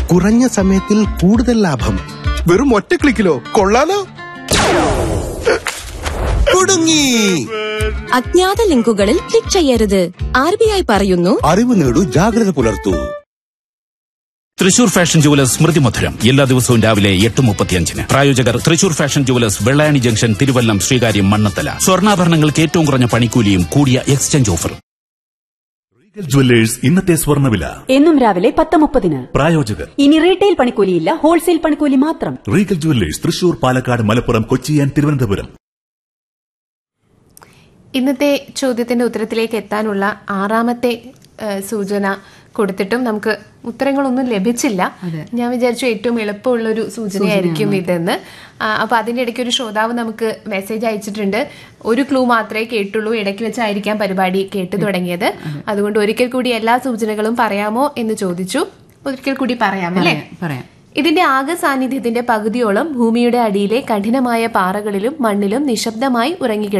കുറഞ്ഞ സമയത്തിൽ കൂടുതൽ ലാഭം വെറും ഒറ്റ ക്ലിക്കിലോ കൊള്ളാലോ കുടുങ്ങി അജ്ഞാത ലിങ്കുകളിൽ ക്ലിക്ക് ചെയ്യരുത് ആർ ബി ഐ പറയുന്നു അറിവ് നേടൂ ജാഗ്രത പുലർത്തൂ തൃശൂർ ഫാഷൻ ജുവലേഴ്സ് സ്മൃതി മധുരം എല്ലാ ദിവസവും രാവിലെ എട്ട് മുപ്പത്തിയഞ്ചിന് പ്രായോജകർ Thrissur fashion jewellers Vellayani junction Thiruvallam Sreekaryam Mannanthala സ്വർണ്ണാഭരണങ്ങൾക്ക് ഏറ്റവും കുറഞ്ഞ പണിക്കൂലിയും കൂടിയ എക്സ്ചേഞ്ച് ഓഫറും റീഗൽ ജുവല്ലേഴ്സ് ഇന്നത്തെ സ്വർണ്ണവില എന്നും രാവിലെ പത്ത് മുപ്പതിന് പ്രായോജകർ ഇനി റീറ്റെയിൽ പണിക്കൂലിയില്ല ഹോൾസെയിൽ പണിക്കൂലി മാത്രം Regal jewellers Thrissur Palakkad Malappuram Kochi and Thiruvananthapuram ഇന്നത്തെ ചോദ്യത്തിന്റെ ഉത്തരത്തിലേക്ക് എത്താനുള്ള ആറാമത്തെ ആ, സൂചന കൊടുത്തിട്ടും നമുക്ക് ഉത്തരങ്ങളൊന്നും ലഭിച്ചില്ല ഞാൻ വിചാരിച്ചു ഏറ്റവും എളുപ്പമുള്ള ഒരു സൂചനയായിരിക്കും ഇതെന്ന് ആ, അപ്പൊ അതിന്റെ ഇടയ്ക്ക് ഒരു ശ്രോതാവ് നമുക്ക് മെസ്സേജ് അയച്ചിട്ടുണ്ട് ഒരു ക്ലൂ മാത്രമേ കേട്ടുള്ളൂ ഇടയ്ക്ക് വെച്ചായിരിക്കാം പരിപാടി കേട്ടു തുടങ്ങിയത് അതുകൊണ്ട് ഒരിക്കൽ കൂടി എല്ലാ സൂചനകളും പറയാമോ എന്ന് ചോദിച്ചു ഒരിക്കൽ കൂടി പറയാം അല്ലേ പറയാം ഇതിന്റെ ആകെ സാന്നിധ്യത്തിന്റെ പകുതിയോളം ഭൂമിയുടെ അടിയിലെ കഠിനമായ പാറകളിലും മണ്ണിലും നിശബ്ദമായി ഉറങ്ങി